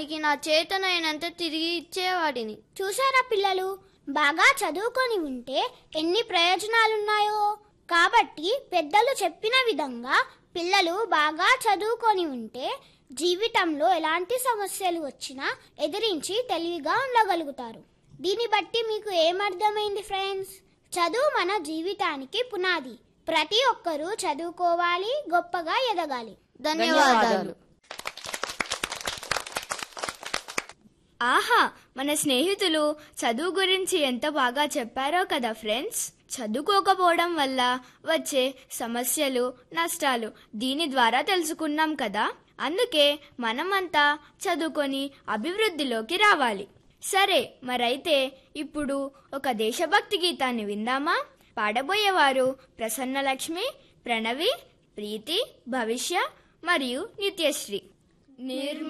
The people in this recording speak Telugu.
సమాజానికి నా చేతనైనంత తిరిగి ఇచ్చేవాడిని చూసారా పిల్లలు బాగా చదువుకొని ఉంటే ఎన్ని ప్రయోజనాలున్నాయో కాబట్టి పెద్దలు చెప్పిన విధంగా పిల్లలు బాగా చదువుకొని ఉంటే జీవితంలో ఎలాంటి సమస్యలు వచ్చినా ఎదిరించి తెలివిగా ఉండగలుగుతారు దీన్ని బట్టి మీకు ఏమర్థమైంది ఫ్రెండ్స్ చదువు మన జీవితానికి పునాది ప్రతి ఒక్కరూ చదువుకోవాలి గొప్పగా ఎదగాలి ధన్యవాదాలు ఆహా మన స్నేహితులు చదువు గురించి ఎంత బాగా చెప్పారో కదా ఫ్రెండ్స్ చదువుకోకపోవడం వల్ల వచ్చే సమస్యలు నష్టాలు దీని ద్వారా తెలుసుకున్నాం కదా అందుకే మనమంతా చదువుకొని అభివృద్ధిలోకి రావాలి సరే మరైతే ఇప్పుడు ఒక దేశభక్తి గీతాన్ని విందామా పాడబోయేవారు ప్రసన్నలక్ష్మి ప్రణవి ప్రీతి భవిష్య మరియు నిత్యశ్రీ నిర్మ